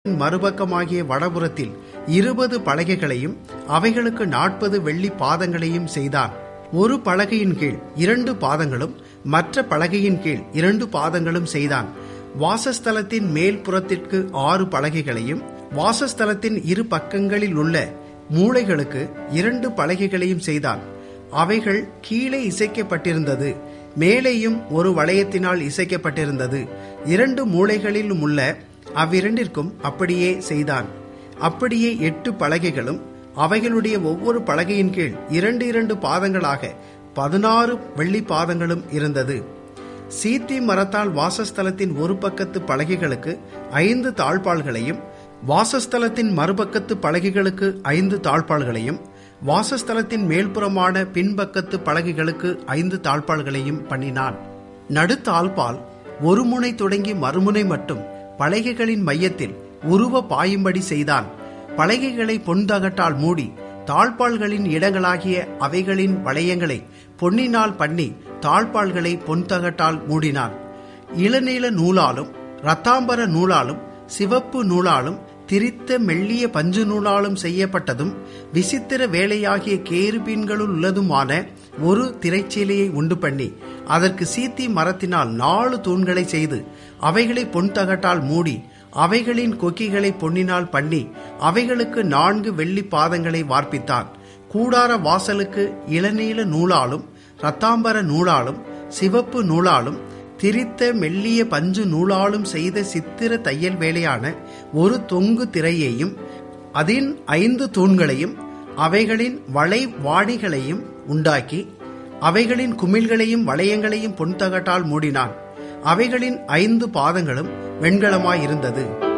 மறுபக்கமாகிய வடபுறத்தில் இருபது பலகைகளையும் அவைகளுக்கு நாற்பது வெள்ளி பாதங்களையும் செய்தான் ஒரு பலகையின் கீழ் இரண்டு பாதங்களும் மற்ற பலகையின் கீழ் இரண்டு பாதங்களும் செய்தான் வாசஸ்தலத்தின் மேல் புறத்திற்கு ஆறு பலகைகளையும் வாசஸ்தலத்தின் இரு பக்கங்களில் உள்ள மூளைகளுக்கு இரண்டு பலகைகளையும் செய்தான் அவைகள் கீழே இசைக்கப்பட்டிருந்தது மேலேயும் ஒரு வளையத்தினால் இசைக்கப்பட்டிருந்தது இரண்டு மூளைகளிலும் உள்ள அவ்விரண்டிற்கும் அப்படியே செய்தான் அப்படியே எட்டு பலகைகளும் அவைகளுடைய ஒவ்வொரு பலகையின் கீழ் இரண்டு இரண்டு பாதங்களாக பதினாறு வெள்ளி பாதங்களும் இருந்தது சீத்தி மரத்தால் வாசஸ்தலத்தின் ஒரு பக்கத்து பலகைகளுக்கு ஐந்து தாழ்பாள்களையும் வாசஸ்தலத்தின் மறுபக்கத்து பலகைகளுக்கு ஐந்து தாழ்பாள்களையும் வாசஸ்தலத்தின் மேல்புறமான பின்பக்கத்து பலகைகளுக்கு ஐந்து தாழ்பாள்களையும் பண்ணினான் நடுத்தாழ்பால் ஒரு முனை தொடங்கி மறுமுனை மட்டும் பலகைகளின் மையத்தில் உருவ பாயும்படி செய்தான் பலகைகளை பொன்தகட்டால் மூடி தாழ்பாள்களின் இடங்களாகிய அவைகளின் வளையங்களை பொன்னினால் பண்ணி தாழ்பாள்களை பொன்தகட்டால் மூடினான் இளநீல நூலாலும் இரத்தாம்பர நூலாலும் சிவப்பு நூலாலும் திரித்த மெல்லிய பஞ்சு நூலாலும் செய்யப்பட்டதும் விசித்திர வேலையாகிய கேருபீன்களுள் உள்ளதுமான ஒரு திரைச்சீலையை உண்டு பண்ணி அதற்கு சீத்தி மரத்தினால் நாலு தூண்களை செய்து அவைகளை பொன் தகட்டால் மூடி அவைகளின் கொக்கிகளை பொன்னினால் பண்ணி அவைகளுக்கு நான்கு வெள்ளி பாதங்களை வார்ப்பித்தான் கூடார வாசலுக்கு இளநீல நூலாலும் இரத்தாம்பர நூலாலும் சிவப்பு நூலாலும் திரித்த மெல்லிய பஞ்சு நூலாலும் செய்த சித்திர தையல் வேலையான ஒரு தொங்கு திரையையும் அதன் ஐந்து தூண்களையும் அவைகளின் வளை வாடிகளையும் உண்டாக்கி அவைகளின் குமிழ்களையும் வளையங்களையும் பொன்தகட்டால் மூடினான் அவைகளின் ஐந்து பாதங்களும் வெண்கலமாயிருந்தது